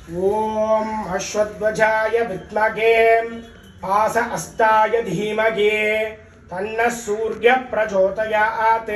ॐ अश्वध्वजाय विद्महे आस अस्ताय धीमहि तन्नः सूर्यः प्रचोदयात्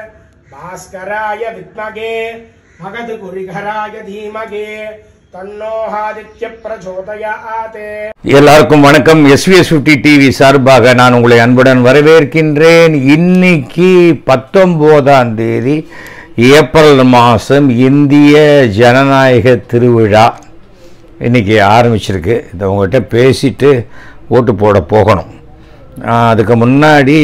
भास्कराय विद्महे भगद्गुरिघराय धीमहि तन्नोहादित्य प्रचोदयात् எல்லாருக்கும் வணக்கம் எஸ்விஎஸ் ஃபிஃப்டி டிவி சார்பாக நான் உங்களை அன்புடன் வரவேற்கின்றேன் இன்னைக்கு பத்தொம்போதாம் தேதி ஏப்ரல் மாதம் இந்திய ஜனநாயக திருவிழா இன்னைக்கு ஆரம்பிச்சிருக்கு இதை உங்கள்கிட்ட பேசிட்டு ஓட்டு போட போகணும் ஆஹ் அதுக்கு முன்னாடி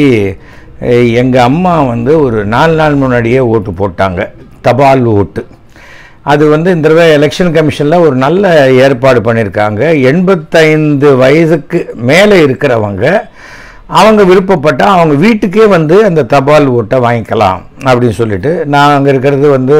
எங்கள் அம்மா வந்து ஒரு நாலு நாள் முன்னாடியே ஓட்டு போட்டாங்க தபால் ஓட்டு அது வந்து இந்த தடவை எலெக்ஷன் கமிஷனில் ஒரு நல்ல ஏற்பாடு பண்ணியிருக்காங்க எண்பத்தைந்து வயதுக்கு மேலே இருக்கிறவங்க அவங்க விருப்பப்பட்டால் அவங்க வீட்டுக்கே வந்து அந்த தபால் ஓட்டை வாங்கிக்கலாம் அப்படின்னு சொல்லிட்டு நான் அங்கே இருக்கிறது வந்து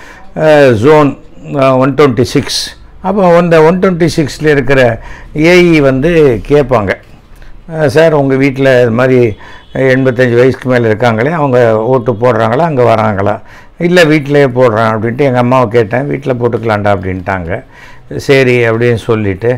ஜோன் ஒன் டுவெண்ட்டி சிக்ஸ் அப்போ அந்த ஒன் டுவெண்ட்டி சிக்ஸில் இருக்கிற ஏஇ வந்து கேட்பாங்க அஹ் சார் உங்கள் வீட்டில் இது மாதிரி எண்பத்தஞ்சு வயசுக்கு மேலே இருக்காங்களே அவங்க ஓட்டு போடுறாங்களா அங்கே வராங்களா இல்லை வீட்டிலேயே போடுறேன் அப்படின்ட்டு எங்கள் அம்மாவை கேட்டேன் வீட்டில் போட்டுக்கலாம்டா அப்படின்ட்டாங்க சரி அப்படின்னு சொல்லிவிட்டு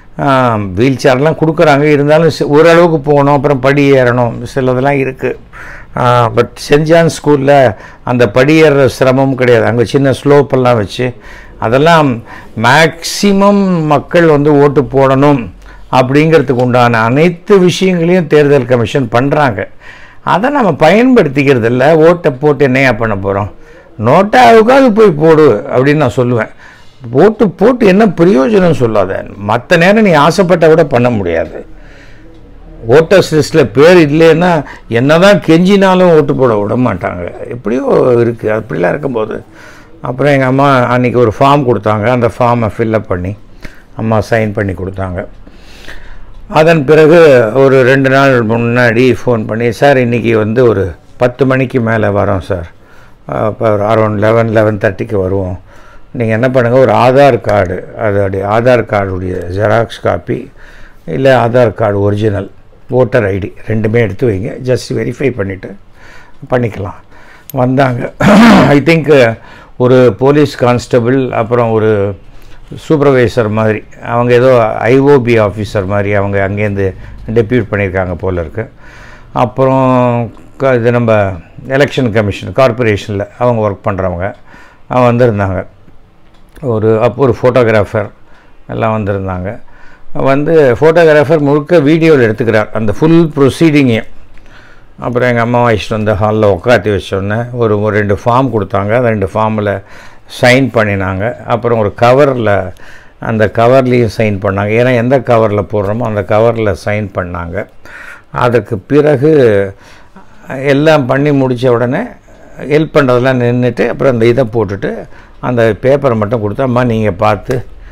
வீல் சேர்லாம் கொடுக்குறாங்க இருந்தாலும் சி- ஓரளவுக்கு போகணும் அப்புறம் படி ஏறணும் சிலதெல்லாம் இருக்குது பட் சென்ட் ஜான் ஸ்கூலில் அந்த படி ஏறுற சிரமமும் கிடையாது அங்கே சின்ன ஸ்லோப்பெல்லாம் வச்சு அதெல்லாம் மேக்சிமம் மக்கள் வந்து ஓட்டு போடணும் அப்படிங்கிறதுக்கு உண்டான அனைத்து விஷயங்களையும் தேர்தல் கமிஷன் பண்ணுறாங்க அதை நம்ம பயன்படுத்திக்கிறது இல்லை ஓட்டை போட்டு என்னையா பண்ண போகிறோம் நோட்டாவுக்காவது போய் போடு அப்படின்னு நான் சொல்லுவேன் ஓட்டு போட்டு என்ன பிரயோஜனம் சொல்லாத மற்ற நேரம் நீ ஆசைப்பட்ட கூட பண்ண முடியாது ஓட்டர்ஸ் லிஸ்ட்டில் பேர் இல்லைன்னா என்னதான் கெஞ்சினாலும் ஓட்டு போட விட மாட்டாங்க எப்படியோ இருக்குது அப்படிலாம் இருக்கும்போது அப்புறம் எங்கள் அம்மா அன்றைக்கி ஒரு ஃபார்ம் கொடுத்தாங்க அந்த ஃபார்மை ஃபில்லப் பண்ணி அம்மா சைன் பண்ணி கொடுத்தாங்க அதன் பிறகு ஒரு ரெண்டு நாள் முன்னாடி ஃபோன் பண்ணி சார் இன்றைக்கி வந்து ஒரு பத்து மணிக்கு மேலே வரோம் சார் இப்போ ஒரு அரௌண்ட் லெவன் லெவன் தேர்ட்டிக்கு வருவோம் நீங்கள் என்ன பண்ணுங்கள் ஒரு ஆதார் கார்டு அதோடைய ஆதார் கார்டுடைய ஜெராக்ஸ் காப்பி இல்லை Aadhaar card original voter ID ரெண்டுமே எடுத்து வைங்க ஜஸ்ட் வெரிஃபை பண்ணிவிட்டு பண்ணிக்கலாம் வந்தாங்க ஐ திங்க் ஒரு போலீஸ் கான்ஸ்டபிள் அப்புறம் ஒரு சூப்பர்வைசர் மாதிரி அவங்க ஏதோ ஐஓபி ஆஃபீஸர் மாதிரி அவங்க அங்கேருந்து டெப்யூட் பண்ணியிருக்காங்க போல இருக்கு அப்புறம் க- இது நம்ம எலெக்ஷன் கமிஷன் கார்ப்பரேஷனில் அவங்க ஒர்க் பண்ணுறவங்க அவங்க வந்திருந்தாங்க ஒரு அப்போ ஒரு ஃபோட்டோகிராஃபர் எல்லாம் வந்திருந்தாங்க வந்து ஃபோட்டோகிராஃபர் முழுக்க வீடியோவில் எடுத்துக்கிறார் அந்த ஃபுல் ப்ரொசீடிங்கையும் அப்புறம் எங்கள் அம்மா வச்சுட்டு வந்து ஹாலில் உட்காத்தி வச்சோடனே ஒரு ஒரு ரெண்டு ஃபார்ம் கொடுத்தாங்க அந்த ரெண்டு ஃபார்மில் சைன் பண்ணினாங்க அப்புறம் ஒரு கவரில் அந்த கவர்லேயும் சைன் பண்ணாங்க ஏன்னா எந்த கவரில் போடுறோமோ அந்த கவரில் சைன் பண்ணாங்க அதுக்கு பிறகு எல்லாம் பண்ணி முடித்த உடனே ஹெல்ப் பண்ணுறதெல்லாம் நின்றுட்டு அப்புறம் அந்த இதை போட்டுட்டு அந்த பேப்பரை மட்டும் கொடுத்தாம்மா நீங்கள் பார்த்து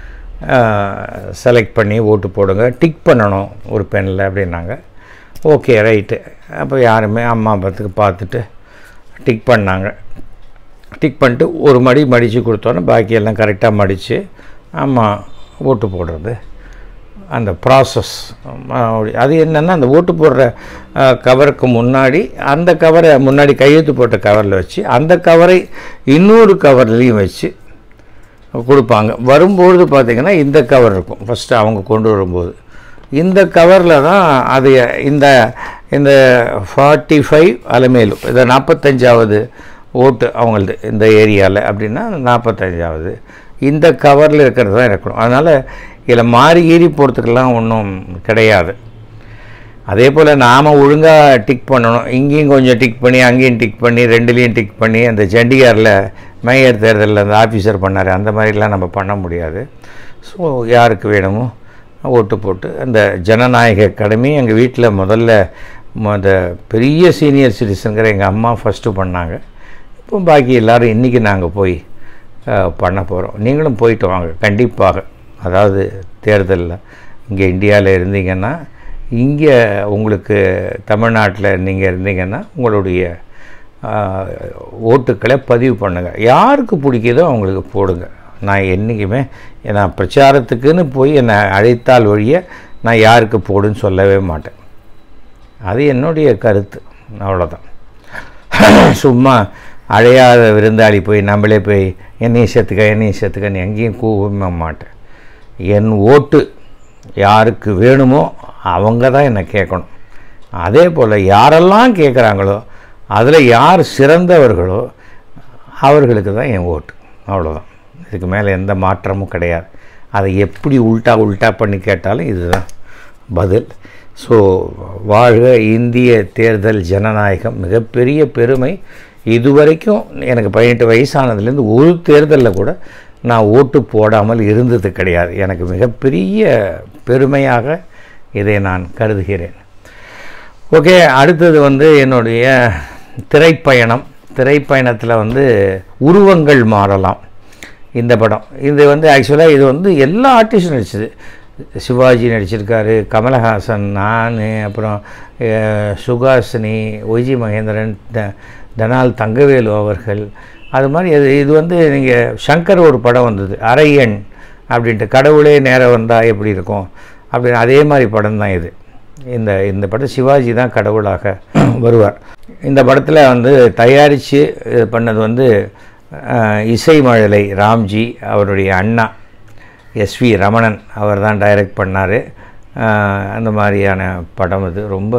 செலக்ட் பண்ணி ஓட்டு போடுங்க டிக் பண்ணணும் ஒரு பெனில் அப்படின்னாங்க ஓகே ரைட்டு அப்போ யாருமே அம்மா பார்த்துக்கு பார்த்துட்டு டிக் பண்ணாங்க டிக் பண்ணிட்டு ஒரு மடி மடித்து கொடுத்தோன்னே பாக்கி எல்லாம் கரெக்டாக மடித்து அம்மா ஓட்டு போடுறது அந்த ப்ராசஸ் அது என்னென்னா அந்த ஓட்டு போடுற அஹ், கவருக்கு முன்னாடி அந்த கவரை முன்னாடி கையெழுத்து போட்ட கவரில் வச்சு அந்த கவரை இன்னொரு கவர்லேயும் வச்சு கொடுப்பாங்க வரும்பொழுது பார்த்திங்கன்னா இந்த கவர் இருக்கும் ஃபஸ்ட்டு அவங்க கொண்டு வரும்போது இந்த கவரில் தான் அது இந்த இந்த ஃபார்ட்டி ஃபைவ் அலமேலு இந்த நாற்பத்தஞ்சாவது ஓட்டு அவங்களது இந்த ஏரியாவில் அப்படின்னா நாற்பத்தஞ்சாவது இந்த கவரில் இருக்கிறது தான் இருக்கணும் அதனால் இதில் மாறி கீறி போகிறதுக்கெல்லாம் ஒன்றும் கிடையாது அதே போல் நாம் ஒழுங்காக டிக் பண்ணணும் இங்கேயும் கொஞ்சம் டிக் பண்ணி அங்கேயும் டிக் பண்ணி ரெண்டுலேயும் டிக் பண்ணி அந்த சண்டிகாரில் மேயர் தேர்தலில் அந்த ஆஃபீஸர் பண்ணார் அந்த மாதிரிலாம் நம்ம பண்ண முடியாது ஸோ யாருக்கு வேணுமோ ஓட்டு போட்டு அந்த ஜனநாயக கடமை எங்கள் வீட்டில் முதல்ல ம- அந்த பெரிய சீனியர் சிட்டிசனுங்கிற எங்கள் அம்மா ஃபஸ்ட்டு பண்ணாங்க இப்போ பாக்கி எல்லோரும் இன்றைக்கி நாங்கள் போய் அஹ், பண்ண போகிறோம் நீங்களும் போயிட்டு வாங்க கண்டிப்பாக அதாவது தேர்தலில் இங்கே இந்தியாவில் இருந்தீங்கன்னா இங்கே உங்களுக்கு தமிழ்நாட்டில் நீங்கள் இருந்தீங்கன்னா உங்களுடைய ஆஹ், ஓட்டுக்களை பதிவு பண்ணுங்கள் யாருக்கு பிடிக்குதோ அவங்களுக்கு போடுங்க நான் என்றைக்குமே நான் பிரச்சாரத்துக்குன்னு போய் என்னை அழைத்தால் வழிய நான் யாருக்கு போடுன்னு சொல்லவே மாட்டேன் அது என்னுடைய கருத்து அவ்வளோதான் சும்மா அழையாத விருந்தாளி போய் நம்மளே போய் என்னையும் சேர்த்துக்க என்னையும் சேர்த்துக்கன்னு எங்கேயும் கூவ மாட்டேன் என் ஓட்டு யாருக்கு வேணுமோ அவங்க தான் என்னை கேட்கணும் அதே போல் யாரெல்லாம் கேட்குறாங்களோ அதில் யார் சிறந்தவர்களோ அவர்களுக்கு தான் என் ஓட்டு அவ்வளோதான் இதுக்கு மேலே எந்த மாற்றமும் கிடையாது அதை எப்படி உல்ட்டா உல்ட்டா பண்ணி கேட்டாலும் இதுதான் பதில் ஸோ வாழ்க இந்திய தேர்தல் ஜனநாயகம் மிகப்பெரிய பெருமை இதுவரைக்கும் எனக்கு பதினெட்டு வயசானதுலேருந்து ஒரு தேர்தலில் கூட நான் ஓட்டு போடாமல் இருந்தது கிடையாது எனக்கு மிகப்பெரிய பெருமையாக இதை நான் கருதுகிறேன் ஓகே அடுத்தது வந்து என்னுடைய திரைப்பயணம் திரைப்பயணத்தில் வந்து உருவங்கள் மாறலாம் இந்த படம் இது வந்து ஆக்சுவலாக இது வந்து எல்லா ஆர்டிஸ்டும் நடிச்சது சிவாஜி நடிச்சிருக்காரு கமலஹாசன் நான் அப்புறம் அஹ், சுகாசினி ஒய்ஜி மகேந்திரன் த தனால் தங்கவேலு அவர்கள் அது மாதிரி இது இது வந்து நீங்கள் சங்கர் ஒரு படம் வந்தது அரையன் அப்படின்ட்டு கடவுளே நேரம் வந்தால் எப்படி இருக்கும் அப்படின்னு அதே மாதிரி படம் தான் இது இந்த இந்த படம் சிவாஜி தான் கடவுளாக வருவார் இந்த படத்தில் வந்து தயாரித்து இது பண்ணது வந்து அஹ், இசை மழலை ராம்ஜி அவருடைய அண்ணா எஸ்வி ரமணன் அவர் தான் டைரக்ட் பண்ணார் அந்த மாதிரியான படம் இது ரொம்ப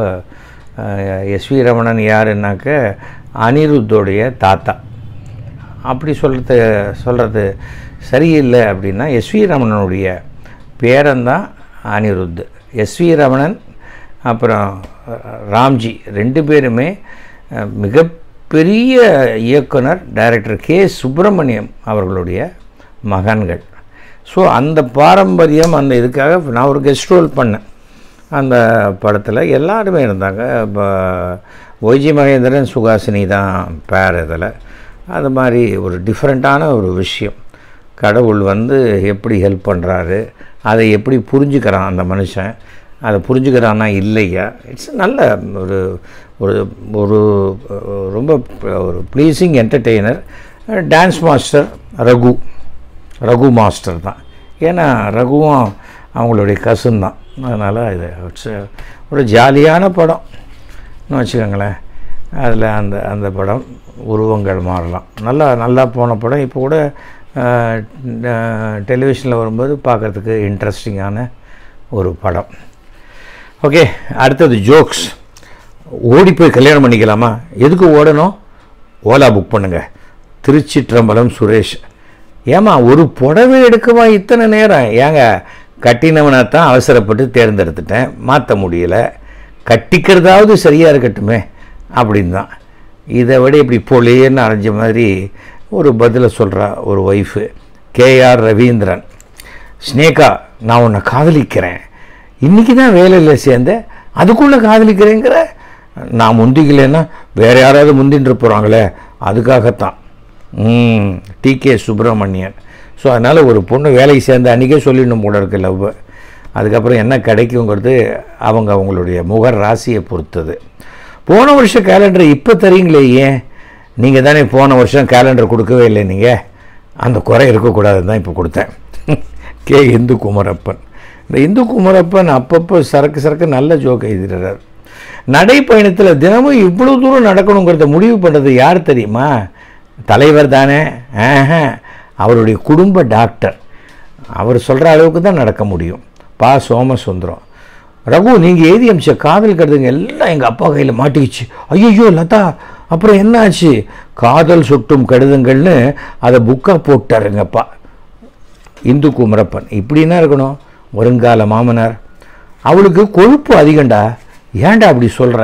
எஸ்வி ரமணன் யாருன்னாக்க அனிருத்தோடைய தாத்தா அப்படி சொல்கிறது சொல்கிறது சரியில்லை அப்படின்னா எஸ்வி ரமணனுடைய பேரன்தான் அனிருத் எஸ்வி ரமணன் அப்புறம் ராம்ஜி ரெண்டு பேருமே அஹ், மிகப்பெரிய இயக்குனர் டைரக்டர் கே சுப்பிரமணியம் அவர்களுடைய மகன்கள் ஸோ அந்த பாரம்பரியம் அந்த இதுக்காக நான் ஒரு கெஸ்ட் ரோல் பண்ணேன் அந்த படத்தில் எல்லாருமே இருந்தாங்க இப்போ ஒய்ஜி மகேந்திரன் சுகாசினி தான் பேர் இதில் அது மாதிரி ஒரு டிஃப்ரெண்ட்டான ஒரு விஷயம் கடவுள் வந்து எப்படி ஹெல்ப் பண்ணுறாரு அதை எப்படி புரிஞ்சுக்கிறான் அந்த மனுஷன் அதை புரிஞ்சுக்கிறானா இல்லையா இட்ஸ் நல்ல ஒரு ஒரு ஒரு அஹ், ரொம்ப ஒரு pleasing entertainer dance master Raghu Raghu master தான் ஏன்னா ரகுவும் அவங்களுடைய கசின் தான் அதனால் இது இட்ஸ் ஒரு ஜாலியான படம்னு வச்சுக்கோங்களேன் அதில் அந்த அந்த படம் உருவங்கள் மாறலாம் நல்லா நல்லா போன படம் இப்போ கூட டெலிவிஷனில் வரும்போது பார்க்குறதுக்கு இன்ட்ரெஸ்டிங்கான ஒரு படம் ஓகே அடுத்தது ஜோக்ஸ் ஓடி போய் கல்யாணம் பண்ணிக்கலாமா எதுக்கு ஓடணும் ஓலா புக் பண்ணுங்க திருச்சிற்றம்பலம் சுரேஷ் ஏமா ஒரு புடவை எடுக்கவா இத்தனை நேரம் ஏங்க கட்டினவனை தான் அவசரப்பட்டு தேர்ந்தெடுத்துட்டேன் மாற்ற முடியல கட்டிக்கிறதாவது சரியாக இருக்கட்டுமே அப்படின்னு தான் இதை விட இப்படி பொலேன்னு அரைஞ்ச மாதிரி ஒரு பதிலை சொல்கிறா ஒரு ஒய்ஃபு கேஆர் ரவீந்திரன் ஸ்னேகா நான் உன்னை காதலிக்கிறேன் இன்றைக்கி தான் வேலையில் சேர்ந்தேன் அதுக்குள்ளே காதலிக்கிறேங்கிற நான் முந்திக்கலைன்னா வேறு யாராவது முந்தின்று போகிறாங்களே அதுக்காகத்தான் ம் டி கே சுப்பிரமணியன் ஸோ அதனால் ஒரு பொண்ணு வேலைக்கு சேர்ந்த அன்றைக்கே சொல்லிடணும் போல இருக்கு லவ் அதுக்கப்புறம் என்ன கிடைக்குங்கிறது அவங்க அவங்களுடைய முகர் ராசியை பொறுத்தது போன வருஷம் கேலண்டர் இப்போ தரீங்களே ஏன் நீங்கள் தானே போன வருஷம் கேலண்டர் கொடுக்கவே இல்லை நீங்கள் அந்த குறை இருக்கக்கூடாதுன்னு தான் இப்போ கொடுத்தேன் கே இந்து குமரப்பன் இந்த இந்து குமரப்பன் அப்பப்போ சரக்கு சரக்கு நல்ல ஜோக் எழுதுகிறார் நடைப்பயணத்தில் தினமும் இவ்வளோ தூரம் நடக்கணுங்கிறத முடிவு பண்ணுறது யார் தெரியுமா தலைவர் தானே ஆஹா அவருடைய குடும்ப டாக்டர் அவர் சொல்கிற அளவுக்கு தான் நடக்க முடியும் பா சோமசுந்தரம் ரகு நீங்கள் எழுதி அமிச்ச காதல் கருதுங்க எல்லாம் எங்கள் அப்பா கையில் மாட்டிக்கிச்சு ஐயோ லதா அப்புறம் என்ன ஆச்சு காதல் சுட்டும் கடிதங்கள்னு அதை புக்காக போட்டார் எங்கள் அப்பா இந்து குமரப்பன் இப்படின்னா இருக்கணும் வருங்கால மாமனார் அவளுக்கு கொழுப்பு அதிகண்டா ஏன்டா அப்படி சொல்கிற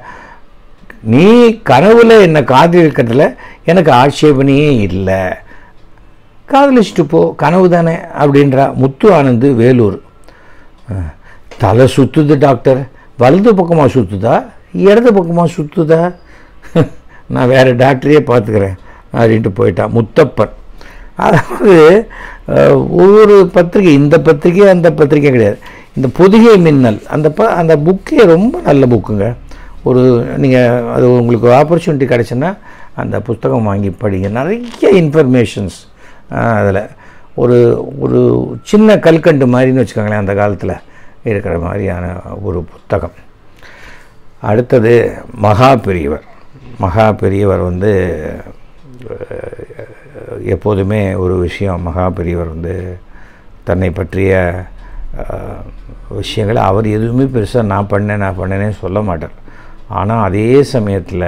நீ கனவுல என்னை காதலிக்கிறதுல எனக்கு ஆட்சேபனையே இல்லை காதலிச்சுட்டு போ கனவு தானே அப்படின்றா முத்து ஆனந்து வேலூர் அஹ், தலை சுத்துது டாக்டர் வலது பக்கமாக சுத்துதா இடது பக்கமாக சுத்துதா நான் வேறு டாக்டரையே பார்த்துக்கிறேன் அப்படின்ட்டு போயிட்டான் முத்தப்பன் அதாவது அஹ், ஒவ்வொரு பத்திரிகை இந்த பத்திரிகை அந்த பத்திரிகை கிடையாது இந்த பொதிகை மின்னல் அந்த ப அந்த புக்கே ரொம்ப நல்ல புக்குங்க ஒரு நீங்கள் அது உங்களுக்கு ஆப்பர்ச்சுனிட்டி கிடச்சுன்னா அந்த புத்தகம் வாங்கி படிங்க நிறைய இன்ஃபர்மேஷன்ஸ் அதில் ஒரு ஒரு சின்ன கல்கண்டு மாதிரின்னு வச்சுக்கோங்களேன் அந்த காலத்தில் இருக்கிற மாதிரியான ஒரு புத்தகம் அடுத்தது மகா பெரியவர் மகா பெரியவர் வந்து அஹ், எப்போதுமே ஒரு விஷயம் மகா பெரியவர் வந்து தன்னை பற்றிய அஹ், விஷயங்களை அவர் எதுவுமே பெருசாக நான் பண்ணேன் நான் பண்ணேனே சொல்ல மாட்டார் ஆனால் அதே சமயத்தில்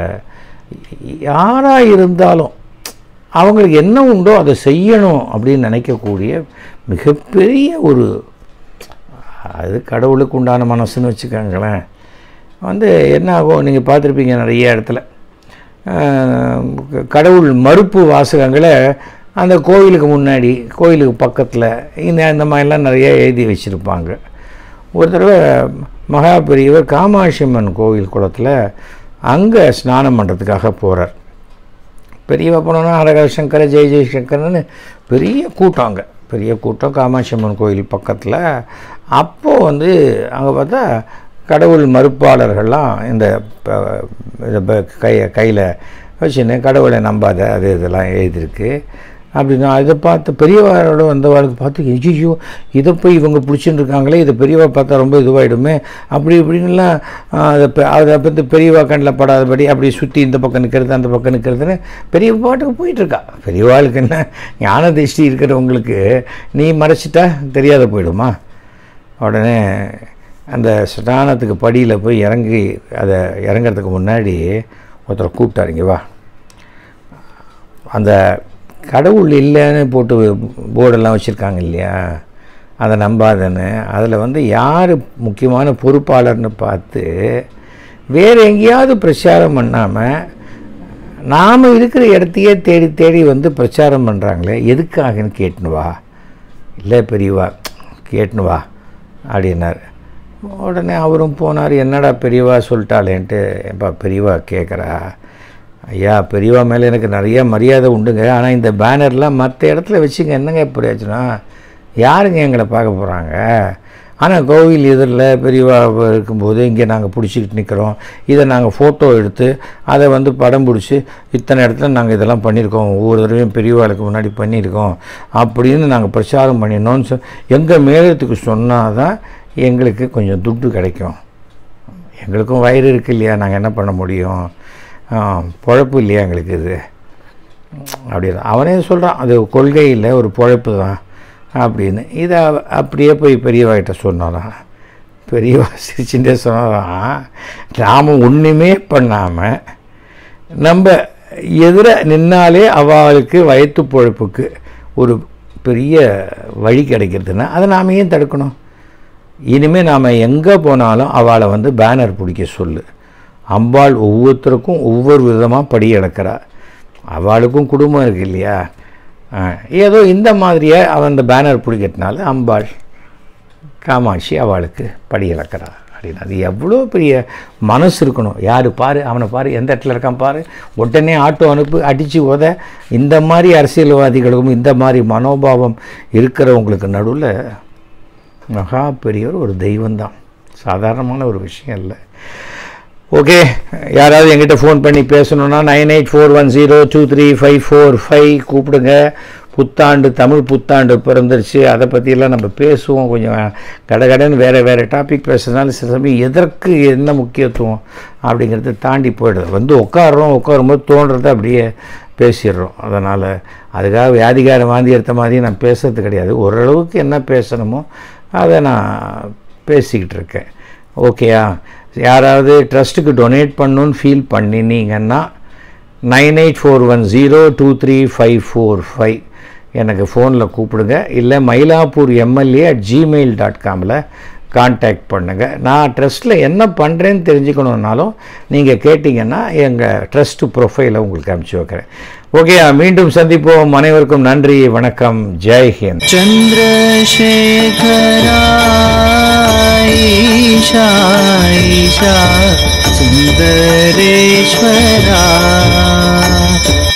யாராக இருந்தாலும் அவங்களுக்கு என்ன உண்டோ அதை செய்யணும் அப்படின்னு நினைக்கக்கூடிய மிகப்பெரிய ஒரு அது கடவுளுக்கு உண்டான மனசுன்னு வச்சுக்கோங்களேன் வந்து என்ன ஆகும் நீங்கள் பார்த்துருப்பீங்க நிறைய இடத்துல ஆஹ், கடவுள் மறுப்பு வாசகங்களை அந்த கோயிலுக்கு முன்னாடி கோயிலுக்கு பக்கத்தில் இந்த இந்த மாதிரிலாம் நிறைய எழுதி வச்சுருப்பாங்க ஒரு தடவை மகா பெரியவர் காமாட்சி அம்மன் கோவில் குளத்தில் அங்கே ஸ்நானம் பண்ணுறதுக்காக போகிறார் பெரியவா போனோன்னா ஹரஹர சங்கர ஜெய ஜெயசங்கர்னு பெரிய கூட்டம் அங்கே பெரிய கூட்டம் காமாட்சி அம்மன் கோயில் பக்கத்தில் அப்போது வந்து அங்கே பார்த்தா கடவுள் மறுப்பாளர்கள்லாம் இந்த ப- இத ப- கை கையில் வச்சுன்னு கடவுளை நம்பாத அது இதெல்லாம் எழுதியிருக்கு அப்படின்னா இதை பார்த்து பெரியவாரோட வந்தவாளுக்கு பார்த்து ஐயோ இதை போய் இவங்க பிடிச்சின்னு இருக்காங்களே இதை பெரியவா பார்த்தா ரொம்ப இதுவாகிடுமே அப்படி இப்படின்லாம் ஆ, அதை பெ- அதை பற்றி பெரியவா கண்ணில் படாதபடி அப்படி சுற்றி இந்த பக்கம் நிற்கிறது அந்த பக்கம் நிற்கிறதுன்னு பெரிய பாட்டுக்கு போயிட்டுருக்கா பெரியவாளுக்கு என்ன ஞான திருஷ்டி இருக்கிறவங்களுக்கு நீ மறைச்சிட்டா தெரியாத போயிடுமா உடனே அந்த ஸ்நானத்துக்கு படியில் போய் இறங்கி அதை இறங்குறதுக்கு முன்னாடி ஒருத்தரை கூப்பிட்டாரு இங்க வா அந்த கடவுள் இல்லைன்னு போட்டு போர்டெல்லாம் வச்சுருக்காங்க இல்லையா அதை நம்பாதன்னு அதில் வந்து யார் முக்கியமான பொறுப்பாளர்னு பார்த்து வேறு எங்கேயாவது பிரச்சாரம் பண்ணாமல் நாம் இருக்கிற இடத்தையே தேடி தேடி வந்து பிரச்சாரம் பண்ணுறாங்களே எதுக்காகன்னு கேட்டுன்னு வா இல்லை பெரியவா கேட்டுன்னு வா அப்படின்னார் உடனே அவரும் போனார் என்னடா பெரியவா சொல்லிட்டாளேன்ட்டு எப்பா பெரியவா கேட்குறா ஐயா பெரியவா மேலே எனக்கு நிறைய மரியாதை உண்டுங்க ஆனால் இந்த பேனர்லாம் மற்ற இடத்துல வச்சுங்க என்னங்க பிரயோஜனம் யாருங்க எங்களை பார்க்க போகிறாங்க ஆனால் கோவில் எதிரில் பெரியவா இருக்கும்போது இங்கே நாங்கள் பிடிச்சிக்கிட்டு நிற்கிறோம் இதை நாங்கள் ஃபோட்டோ எடுத்து அதை வந்து படம் பிடிச்சி இத்தனை இடத்துல நாங்கள் இதெல்லாம் பண்ணியிருக்கோம் ஒவ்வொரு தடவையும் பெரியவாளுக்கு முன்னாடி பண்ணியிருக்கோம் அப்படின்னு நாங்கள் பிரச்சாரம் பண்ணினோன்னு சொ எங்கள் மேலத்துக்கு சொன்னால் தான் எங்களுக்கு கொஞ்சம் துட்டு கிடைக்கும் எங்களுக்கும் வயிறு இருக்கு இல்லையா நாங்கள் என்ன பண்ண முடியும் ஆ, பொழப்பு இல்லையா எங்களுக்கு இது அப்படி அவனே சொல்கிறான் அது கொள்கை இல்லை ஒரு பொழப்பு தான் அப்படின்னு இதை அவ- அப்படியே போய் பெரியவாகிட்ட சொன்னாலாம் பெரியவா சிரிச்சுட்டே சொன்னாலாம் நாம் ஒன்றுமே பண்ணாமல் நம்ம எதிர நின்னாலே அவளுக்கு வயிற்று பொழப்புக்கு ஒரு பெரிய வழி கிடைக்கிறதுன்னா அதை நாம் ஏன் தடுக்கணும் இனிமேல் நாம் எங்கே போனாலும் அவளை வந்து பேனர் பிடிக்க சொல்லு அம்பாள் ஒவ்வொருத்தருக்கும் ஒவ்வொரு விதமாக படி இழக்கிறா அவளுக்கும் குடும்பம் இருக்கு இல்லையா ஆ, ஏதோ இந்த மாதிரியே அவன் அந்த பேனர் பிடிக்கிறதுனால அம்பாள் காமாட்சி அவளுக்கு படி இழக்கிறா அப்படின்னு அது எவ்வளோ பெரிய மனசு இருக்கணும் யார் பாரு அவனை பாரு எந்த இடத்துல இருக்கான் பாரு உடனே ஆட்டோ அனுப்பு அடித்து உத இந்த மாதிரி அரசியல்வாதிகளுக்கும் இந்த மாதிரி மனோபாவம் இருக்கிறவங்களுக்கு நடுவில் மகா பெரியவர் ஒரு தெய்வம்தான் சாதாரணமான ஒரு விஷயம் இல்லை ஓகே யாராவது எங்கிட்ட ஃபோன் பண்ணி பேசணுன்னா nine eight four one zero two three five four five கூப்பிடுங்க புத்தாண்டு தமிழ் புத்தாண்டு பிறந்துருச்சு அதை பற்றியெல்லாம் நம்ம பேசுவோம் கொஞ்சம் கடகடன்னு வேறு வேறு டாபிக் பேசுறதுனால சில சமயம் எதற்கு என்ன முக்கியத்துவம் அப்படிங்கிறத தாண்டி போயிடுது வந்து உட்காடுறோம் உட்காரும்போது தோன்றதை அப்படியே பேசிடுறோம் அதனால் அதுக்காக வியாதிகார வாந்தி எடுத்த மாதிரி நான் பேசுறது கிடையாது ஓரளவுக்கு என்ன பேசணுமோ அதை நான் பேசிக்கிட்டு இருக்கேன் ஓகேயா யாராவது ட்ரஸ்ட்டுக்கு டொனேட் பண்ணணுன்னு ஃபீல் பண்ணினீங்கன்னா nine eight four one zero two three five four five எனக்கு ஃபோனில் கூப்பிடுங்க இல்லை Mylapore MLA at Gmail dot காமில் கான்டாக்ட் பண்ணுங்கள் நான் ட்ரஸ்ட்டில் என்ன பண்ணுறேன்னு தெரிஞ்சுக்கணுன்னாலும் நீங்கள் கேட்டிங்கன்னா எங்கள் ட்ரஸ்ட்டு ப்ரொஃபைலை உங்களுக்கு அனுப்பிச்சி வைக்கிறேன் ஓகே மீண்டும் சந்திப்போம் அனைவருக்கும் நன்றி வணக்கம் ஜெய் ஹிந்த் चन्द्रशेखरा ईशा ईशा सुन्दरेश्वरा